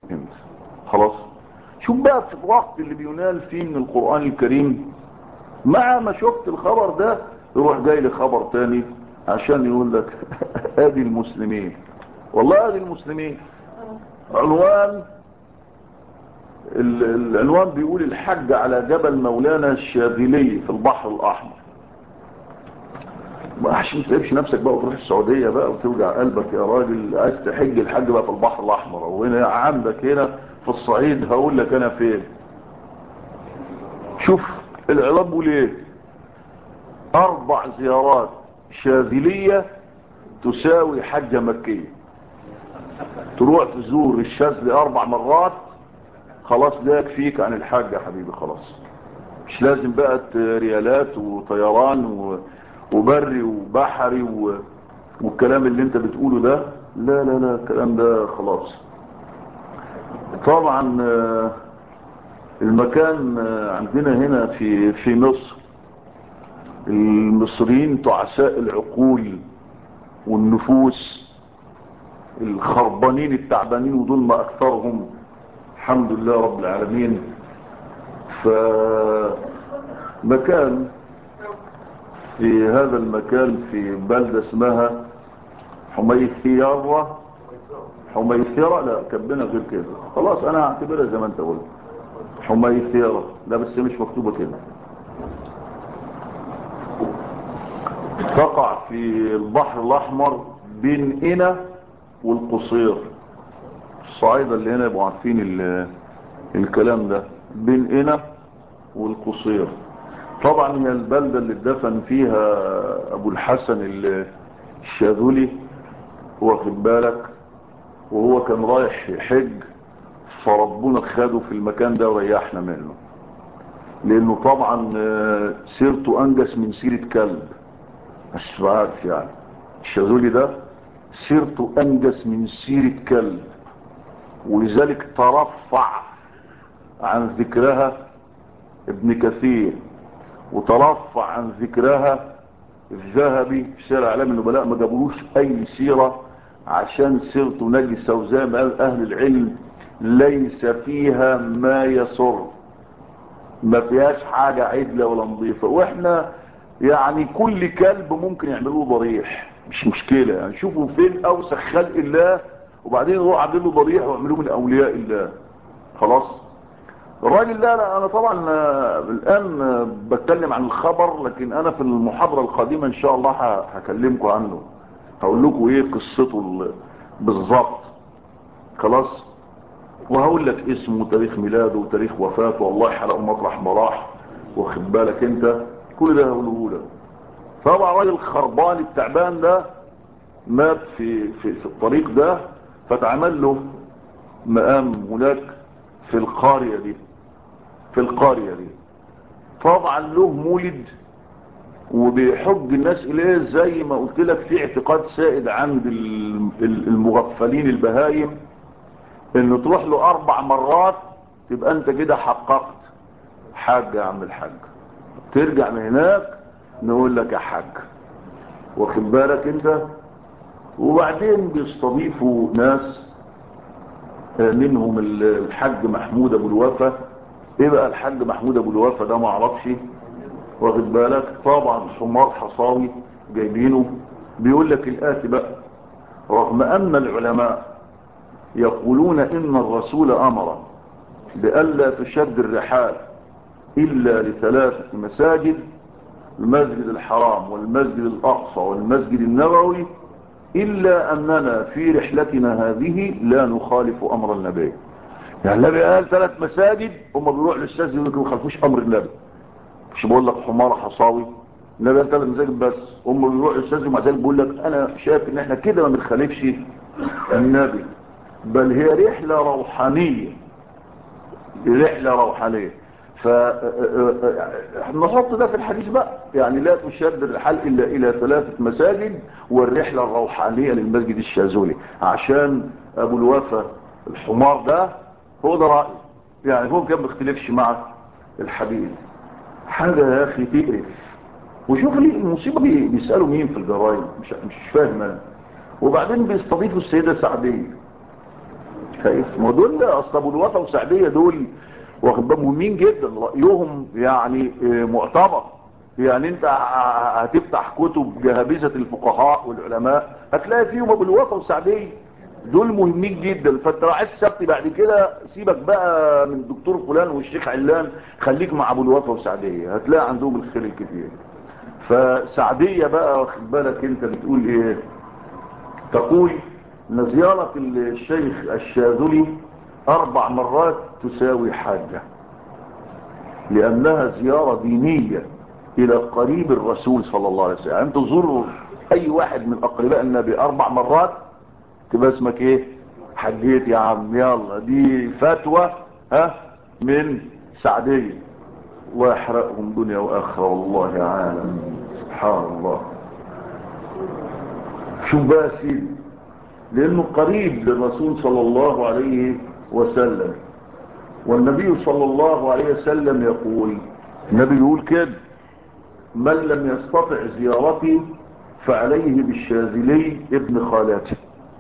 انت خلاص شوف بقى في الوقت اللي بينال فيه من القرآن الكريم مع ما شفت الخبر ده يروح جاي لي خبر تاني عشان يقول لك ادي المسلمين والله ادي المسلمين عنوان العنوان بيقول الحج على جبل مولانا الشاذلي في البحر الاحمر ما عشان تقفش نفسك بقى وتروح السعودية بقى وتوجع قلبك يا راجل عايز تحج الحج بقى في البحر الاحمر وهنا عندك هنا في الصعيد هقول لك انا فين شوف العلاج بيقول ايه اربع زيارات شاذلية تساوي حجة مكية تروح تزور الشاذلي اربع مرات خلاص ده يكفيك عن الحاج يا حبيبي خلاص مش لازم بقى ريالات وطيران و... وبري وبحري و... والكلام اللي انت بتقوله ده لا لا لا الكلام ده خلاص طبعا المكان عندنا هنا في في مصر المصريين تعساء العقول والنفوس الخربانين التعبانين ودول ما اكثرهم الحمد لله رب العالمين فمكان في هذا المكان في بلدة اسمها حميثيرة حميثيرة لا كبنا غير كده خلاص انا هعتبرها زي ما انت قلت حميثيرة لا بس مش مكتوبة كده تقع في البحر الاحمر بين انا والقصير الصعايدة اللي هنا يبقوا عارفين الكلام ده بين انا والقصير طبعا هي البلدة اللي اتدفن فيها ابو الحسن الشاذلي واخد بالك وهو كان رايح يحج فربنا خده في المكان ده وريحنا منه لانه طبعا سيرته انجس من سيرة كلب مش عارف يعني الشاذلي ده سيرته انجس من سيرة كلب ولذلك ترفع عن ذكرها ابن كثير وترفع عن ذكرها الذهبي في سير اعلام النبلاء ما جابولوش اي سيرة عشان سيرته نجسة وزي ما قال اهل العلم ليس فيها ما يسر ما فيهاش حاجة عدلة ولا نظيفة واحنا يعني كل كلب ممكن يعملوه ضريح مش مشكلة يعني شوفوا فين اوسخ خلق الله وبعدين يروح عاملين له ضريح ويعملوه من اولياء الله خلاص الراجل ده أنا, انا طبعا الان بتكلم عن الخبر لكن انا في المحاضرة القادمة ان شاء الله هكلمكم عنه هقول لكم ايه قصته بالظبط خلاص وهقول لك اسمه وتاريخ ميلاده وتاريخ وفاته والله حرقه مطرح ما راح واخد بالك انت كل ده هقوله لك طبعا راجل خربان التعبان ده مات في, في, في الطريق ده فتعمل له مقام هناك في القرية دي في القرية دي طبعا له مولد وبيحج الناس اليه زي ما قلت لك في اعتقاد سائد عند المغفلين البهايم انه تروح له اربع مرات تبقى انت كده حققت حاج يا عم الحاج ترجع من هناك نقول لك يا حاج واخد بالك انت وبعدين بيستضيفوا ناس منهم الحاج محمود ابو الوفا ايه بقى الحاج محمود ابو الوفا ده ما اعرفش واخد بالك طبعا حمار حصاوي جايبينه بيقول لك الاتي بقى رغم ان العلماء يقولون ان الرسول امر بألا تشد الرحال الا لثلاثة مساجد المسجد الحرام والمسجد الاقصى والمسجد النبوي إلا أننا في رحلتنا هذه لا نخالف أمر النبي يعني النبي قال ثلاث مساجد هم بيروح للشاذ يقول لكم ما خالفوش أمر النبي مش بقول لك حمار حصاوي النبي قال ثلاث مساجد بس هم بيروح للشاذ ومع ذلك بيقول لك أنا شايف إن إحنا كده ما بنخالفش النبي بل هي رحلة روحانية رحلة روحانية فنحط ده في الحديث بقى يعني لا تشد الرحال إلا إلى ثلاثة مساجد والرحلة الروحانية للمسجد الشاذلي عشان أبو الوفا الحمار ده هو ده رأي يعني هو كان بيختلفش مع الحديث حاجة يا أخي تقرف وشوف لي المصيبة بيسألوا مين في الجرايد مش, مش فاهم أنا وبعدين بيستضيفوا السيدة سعدية خايف ما دول اصل ابو الوفا وسعديه دول واخد بالك مهمين جدا رايهم يعني آه، معتبر يعني انت ه- هتفتح كتب جهابذه الفقهاء والعلماء هتلاقي فيهم ابو الوفا وسعديه دول مهمين جدا فانت لو عايز سبت بعد كده سيبك بقى من الدكتور فلان والشيخ علان خليك مع ابو الوفا وسعديه هتلاقي عندهم الخير الكتير فسعديه بقى واخد بالك انت بتقول ايه تقول ان زيارة الشيخ الشاذلي اربع مرات تساوي حاجة لانها زيارة دينية الى قريب الرسول صلى الله عليه وسلم يعني انت تزور اي واحد من اقرباء النبي اربع مرات تبقى اسمك ايه حجيت يا عم يلا دي فتوى ها من سعدية الله يحرقهم دنيا واخرة والله يا عالم سبحان الله شوف بقى يا سيدي لانه قريب للرسول صلى الله عليه وسلم والنبي صلى الله عليه وسلم يقول النبي يقول كده من لم يستطع زيارتي فعليه بالشاذلي ابن خالته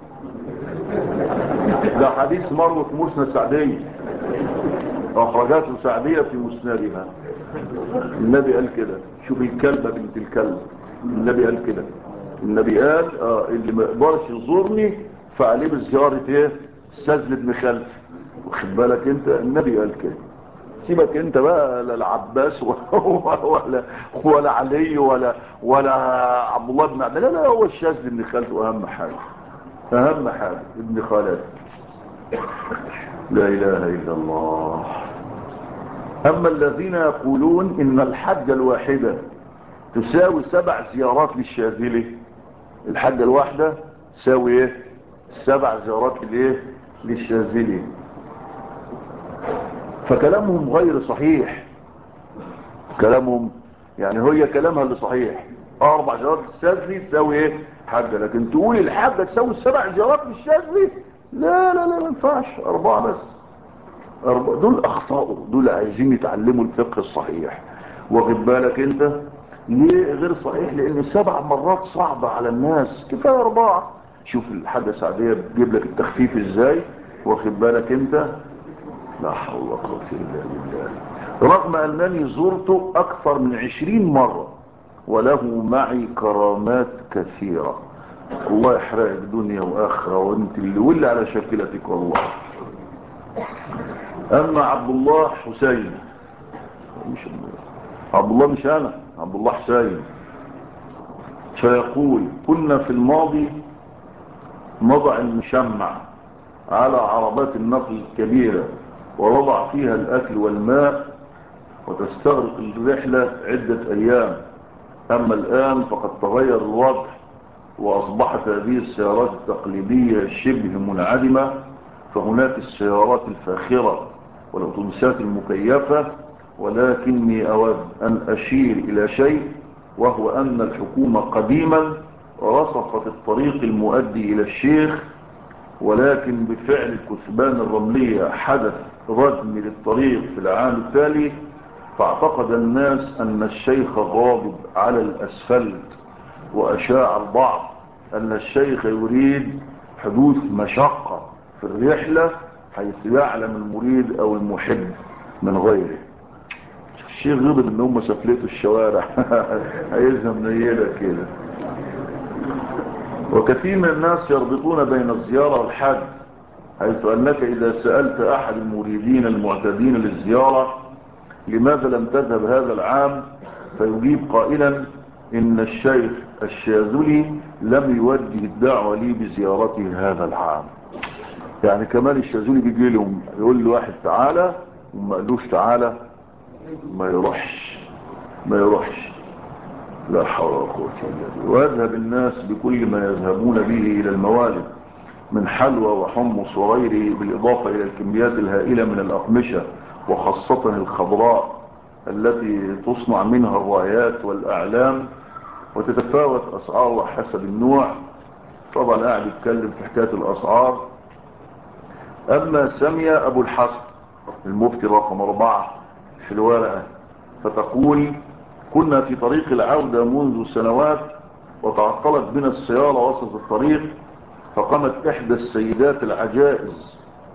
ده حديث مروة مسند سعدية اخرجته سعدية في مسندها النبي قال كده شوف الكلبة بنت الكلب النبي قال كده النبي قال آه اللي ما يقدرش يزورني فعليه بزيارة ايه سجن ابن خلف واخد بالك انت النبي قال كده سيبك انت بقى لا العباس ولا ولا, ولا علي ولا ولا عبد الله بن عبد لا لا هو الشاذ ابن خالته اهم حاجه اهم حاجه ابن خالته لا اله الا الله اما الذين يقولون ان الحجه الواحده تساوي سبع زيارات للشاذلي الحجه الواحده تساوي ايه سبع زيارات للايه للشاذلي فكلامهم غير صحيح كلامهم يعني هي كلامها اللي صحيح اربع زيارات للشاذلي تساوي ايه حجه لكن تقول الحجه تساوي سبع زيارات للشاذلي لا لا لا ما ينفعش اربعه بس أربعة دول اخطاؤوا دول عايزين يتعلموا الفقه الصحيح واخد بالك انت ليه غير صحيح لان سبع مرات صعبة على الناس كفاية اربعة شوف الحاجة سعدية بتجيب لك التخفيف ازاي واخد بالك انت لا حول ولا قوة الا بالله رغم انني زرته اكثر من عشرين مرة وله معي كرامات كثيرة الله يحرقك دنيا واخرة وانت اللي ولي على شكلتك والله اما عبد الله حسين مش عبد الله مش انا عبد الله حسين فيقول كنا في الماضي نضع المشمع على عربات النقل الكبيرة ووضع فيها الاكل والماء وتستغرق الرحلة عدة ايام اما الان فقد تغير الوضع واصبحت هذه السيارات التقليدية شبه منعدمة فهناك السيارات الفاخرة والأتوبيسات المكيفة ولكني أود أن أشير إلى شيء وهو أن الحكومة قديما رصفت الطريق المؤدي إلى الشيخ ولكن بفعل الكثبان الرملية حدث ردم للطريق في العام التالي فاعتقد الناس أن الشيخ غاضب على الأسفلت وأشاع البعض أن الشيخ يريد حدوث مشقة في الرحلة حيث يعلم المريد او المحب من غيره الشيخ غضب ان هم سفلتوا الشوارع عايزها منيلة كده وكثير من الناس يربطون بين الزيارة والحج حيث انك اذا سألت احد المريدين المعتدين للزيارة لماذا لم تذهب هذا العام فيجيب قائلا ان الشيخ الشاذلي لم يوجه الدعوة لي بزيارته هذا العام يعني كمان الشاذلي بيجي لهم يقول له واحد تعالى وما قالوش تعالى ما يروحش ما يروحش لا حول ولا قوه الا بالله ويذهب الناس بكل ما يذهبون به الى الموالد من حلوى وحمص وغيره بالاضافه الى الكميات الهائله من الاقمشه وخاصه الخضراء التي تصنع منها الرايات والاعلام وتتفاوت اسعارها حسب النوع طبعا قاعد يتكلم في حكايه الاسعار أما سمية أبو الحسن المفتي رقم أربعة في الورقة فتقول كنا في طريق العودة منذ سنوات وتعطلت بنا السيارة وسط الطريق فقامت إحدى السيدات العجائز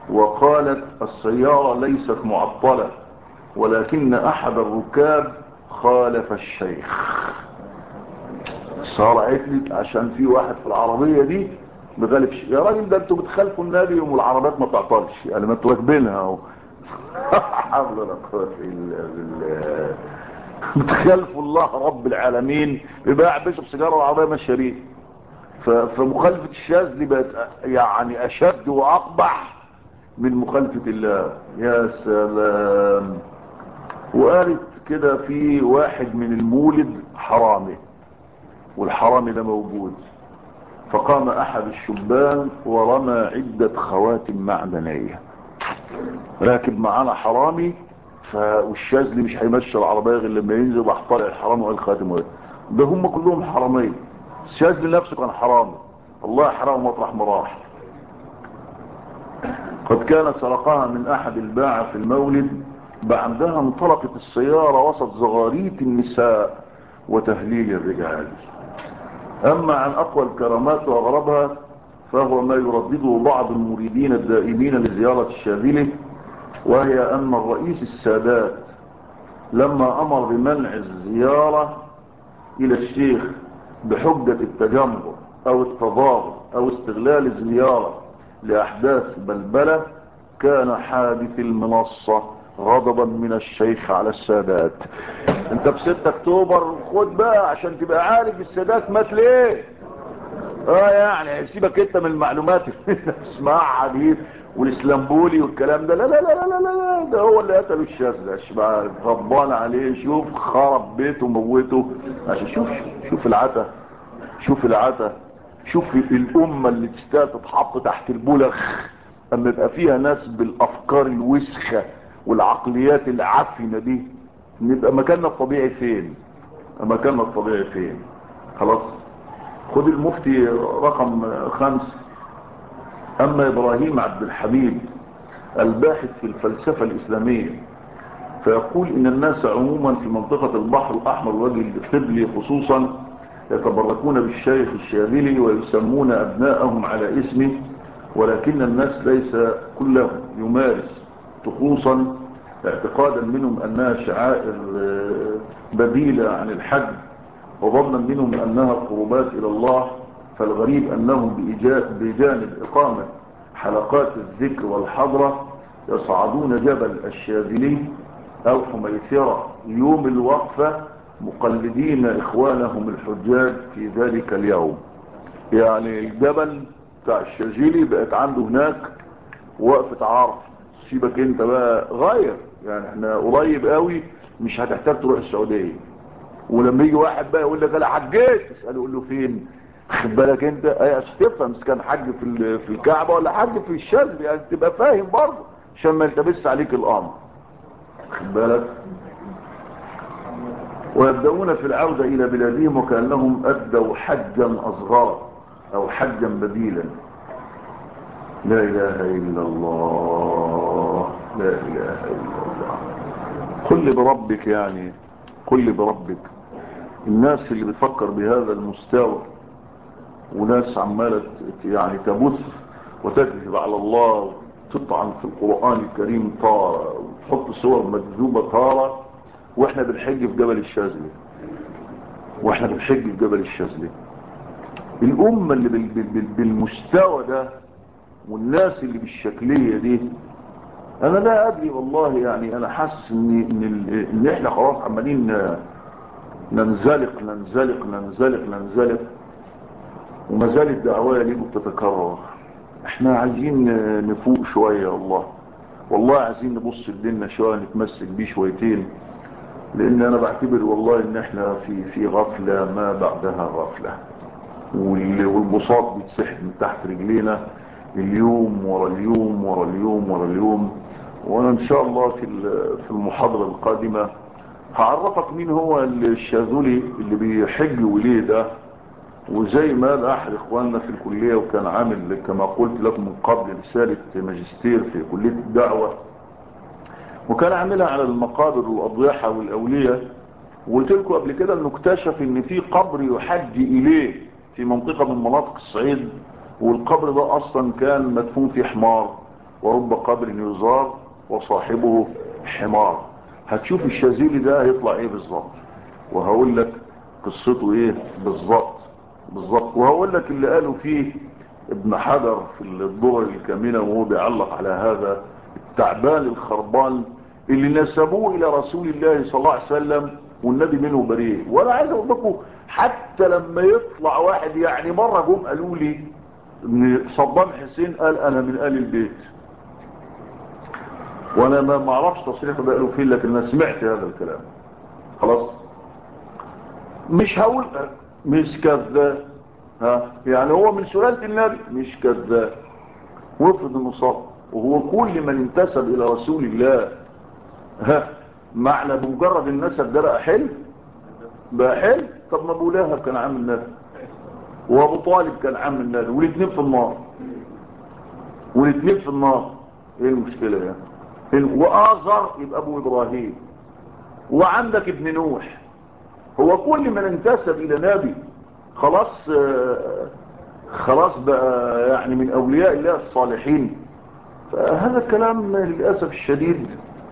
وقالت السيارة ليست معطلة ولكن احد الركاب خالف الشيخ السيارة عطلت عشان في واحد في العربية دي بغالب شيء يا راجل ده انتوا بتخالفوا النبي والعربيات ما تعطلش يعني ما انتوا راكبينها اهو حول ولا قوه الا بالله بتخالفوا الله رب العالمين يبقى بيشرب سيجاره والعربيه ماشيه بيه فمخالفه الشاذ دي بقت يعني اشد واقبح من مخالفه الله يا سلام وقالت كده في واحد من المولد حرامي والحرامي ده موجود فقام احد الشبان ورمى عدة خواتم معدنية راكب معانا حرامي والشاذلي مش هيمشي العربية غير لما ينزل راح طالع الحرامي وقال خاتم وقال ده هم كلهم حرامية الشاذلي نفسه كان حرامي الله حرام مطرح مراح قد كان سرقها من احد الباعة في المولد بعدها انطلقت السيارة وسط زغاريت النساء وتهليل الرجال اما عن اقوى الكرامات واغربها فهو ما يردده بعض المريدين الدائمين لزيارة الشاذلي وهي ان الرئيس السادات لما امر بمنع الزيارة الى الشيخ بحجة التجمهر او التظاهر او استغلال الزيارة لاحداث بلبلة كان حادث المنصة غضبا من الشيخ على السادات انت في 6 اكتوبر خد بقى عشان تبقى عارف السادات مات ليه اه يعني سيبك انت من المعلومات اللي اسمعها دي والاسلامبولي والكلام ده لا لا لا لا لا لا ده هو اللي قتله الشاذ بقى غضبان عليه شوف خرب بيته وموته عشان شوف شوف العتا شوف العتا شوف الامه اللي تستاهل تتحط تحت البلخ اما يبقى فيها ناس بالافكار الوسخه والعقليات العفنه دي نبقى مكاننا الطبيعي فين مكاننا الطبيعي فين خلاص خد المفتي رقم خمس اما ابراهيم عبد الحميد الباحث في الفلسفة الاسلامية فيقول ان الناس عموما في منطقة البحر الاحمر وجه القبلي خصوصا يتبركون بالشيخ الشاذلي ويسمون ابناءهم على اسمه ولكن الناس ليس كلهم يمارس طقوسا اعتقادا منهم انها شعائر بديلة عن الحج وظنا منهم انها قربات الى الله فالغريب انهم بجانب اقامة حلقات الذكر والحضرة يصعدون جبل الشاذلي او حميثرة يوم الوقفة مقلدين اخوانهم الحجاج في ذلك اليوم يعني الجبل بتاع الشاذلي بقت عنده هناك وقفة عرف سيبك انت بقى غير يعني احنا قريب قوي مش هتحتاج تروح السعودية ولما يجي واحد بقى يقول لك انا حجيت تسأله يقول له فين خد بالك انت اي عشان تفهم اذا كان حج في في الكعبه ولا حج في الشاذلي يعني تبقى فاهم برضه عشان ما يلتبس عليك الامر خد بالك ويبدأون في العودة إلى بلادهم وكأنهم أدوا حجا أصغر أو حجا بديلا لا إله إلا الله لا إله إلا الله قل بربك يعني قل بربك الناس اللي بتفكر بهذا المستوى وناس عمالة يعني تبث وتكذب على الله تطعن في القرآن الكريم طارة وتحط صور مكذوبة طارة واحنا بنحج في جبل الشاذلي واحنا بنحج في جبل الشاذلي الامة اللي بال بال بالمستوى ده والناس اللي بالشكلية دي انا لا ادري والله يعني انا حاسس ان ان, إن احنا خلاص عمالين ننزلق ننزلق ننزلق ننزلق وما زالت دعوايا ليه بتتكرر احنا عايزين نفوق شوية والله والله عايزين نبص لدينا شوية نتمسك بيه شويتين لان انا بعتبر والله ان احنا في في غفلة ما بعدها غفلة والبساط بيتسحب من تحت رجلينا اليوم ورا اليوم ورا اليوم ورا اليوم وانا ان شاء الله في في المحاضرة القادمة هعرفك مين هو الشاذلي اللي بيحج وليه ده وزي ما قال احد اخواننا في الكلية وكان عامل كما قلت لكم من قبل رسالة ماجستير في كلية الدعوة وكان عاملها على المقابر والاضرحة والاولية وقلت لكم قبل كده انه اكتشف ان في قبر يحج اليه في منطقة من مناطق الصعيد والقبر ده اصلا كان مدفون فيه حمار ورب قبر يزار وصاحبه حمار هتشوف الشاذلي ده هيطلع ايه بالظبط وهقول لك قصته ايه بالظبط بالظبط وهقول لك اللي قالوا فيه ابن حجر في الدور الكامنة وهو بيعلق على هذا التعبان الخربان اللي نسبوه الى رسول الله صلى الله عليه وسلم والنبي منه بريء وانا عايز اقول لكم حتى لما يطلع واحد يعني مرة جم قالوا لي ان صدام حسين قال انا من آل البيت وانا ما معرفش تصريح ده قالوا فيه لكن انا سمعت هذا الكلام خلاص مش هقول مش كذاب ها يعني هو من سلالة النبي مش كذاب وفد المصاب وهو كل من انتسب الى رسول الله ها معنى بمجرد النسب ده بقى حلو بقى حلو طب ما ابو لهب كان عم النبي وابو طالب كان عم النبي والاثنين في النار والاثنين في النار ايه المشكلة يعني وآزر يبقى ابو ابراهيم وعندك ابن نوح هو كل من انتسب الى نبي خلاص خلاص بقى يعني من اولياء الله الصالحين فهذا الكلام للأسف الشديد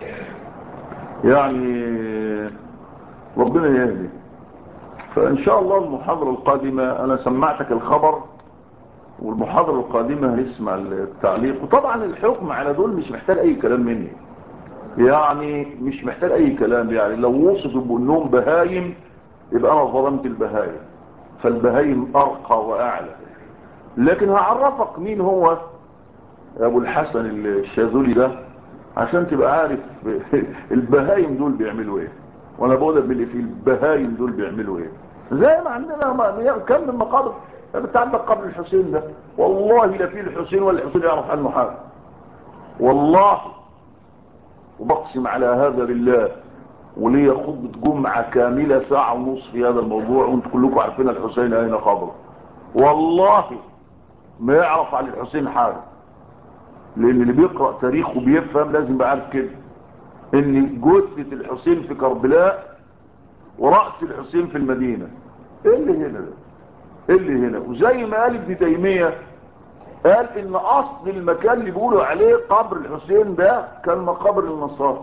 يعني ربنا يهدي فان شاء الله المحاضرة القادمة انا سمعتك الخبر والمحاضرة القادمة هنسمع التعليق وطبعا الحكم على دول مش محتاج اي كلام مني يعني مش محتاج اي كلام يعني لو وصفوا بانهم بهايم يبقى انا ظلمت البهايم فالبهايم ارقى واعلى لكن هعرفك مين هو ابو الحسن الشاذلي ده عشان تبقى عارف البهايم دول بيعملوا ايه وانا بقول باللي في البهايم دول بيعملوا ايه زي ما عندنا كم من مقابر بتعدى قبر الحسين ده والله لا في الحسين ولا الحسين يعرف عنه حاجه والله وبقسم على هذا بالله ولي خطبة جمعة كاملة ساعة ونص في هذا الموضوع وانتم كلكم عارفين الحسين اين قبره والله ما يعرف عن الحسين حاجة لان اللي بيقرأ تاريخه بيفهم لازم يبقى عارف كده ان جثة الحسين في كربلاء ورأس الحسين في المدينة ايه اللي هنا ده ايه اللي هنا وزي ما قال ابن تيمية قال ان اصل المكان اللي بيقولوا عليه قبر الحسين ده كان مقابر النصارى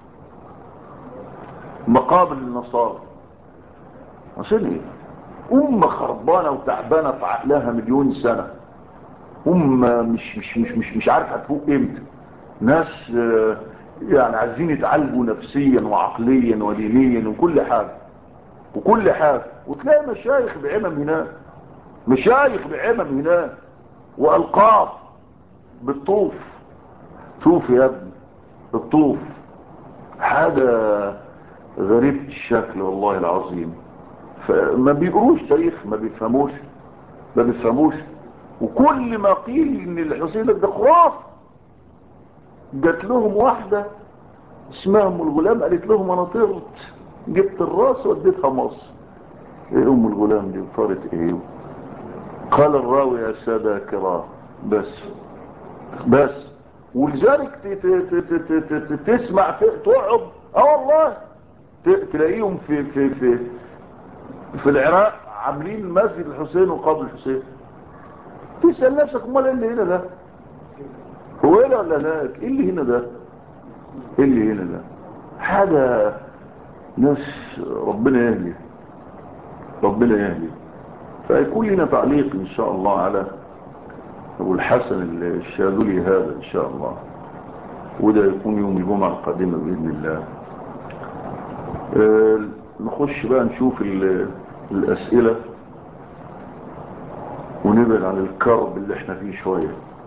مقابر النصارى عشان ايه امة خربانة وتعبانة في عقلها مليون سنة امة مش مش مش مش, مش عارفة تفوق امتى ناس يعني عايزين يتعالجوا نفسيا وعقليا ودينيا وكل حاجة وكل حاجة وتلاقي مشايخ بعمم هناك مشايخ بعمم هناك والقاب بالطوف طوف يا ابني بالطوف حاجة غريب الشكل والله العظيم فما بيقروش تاريخ ما بيفهموش ما بيفهموش وكل ما قيل ان الحسين ده خرافه جات لهم واحدة اسمها ام الغلام قالت لهم انا طرت جبت الراس وديتها مصر ايه ام الغلام دي طارت ايه قال الراوي يا سادة كرام بس بس ولذلك تسمع تقعد اه والله تلاقيهم في في في في العراق عاملين مسجد الحسين وقبر الحسين تسأل نفسك امال ايه اللي هنا ده هو ايه ولا هناك ايه اللي هنا ده ايه اللي هنا ده حاجة ناس ربنا يهدي ربنا يهدي فيكون لنا تعليق ان شاء الله على ابو الحسن الشاذلي هذا ان شاء الله وده يكون يوم الجمعة القادمة بإذن الله آه نخش بقى نشوف الأسئلة ونبعد عن الكرب اللي احنا فيه شوية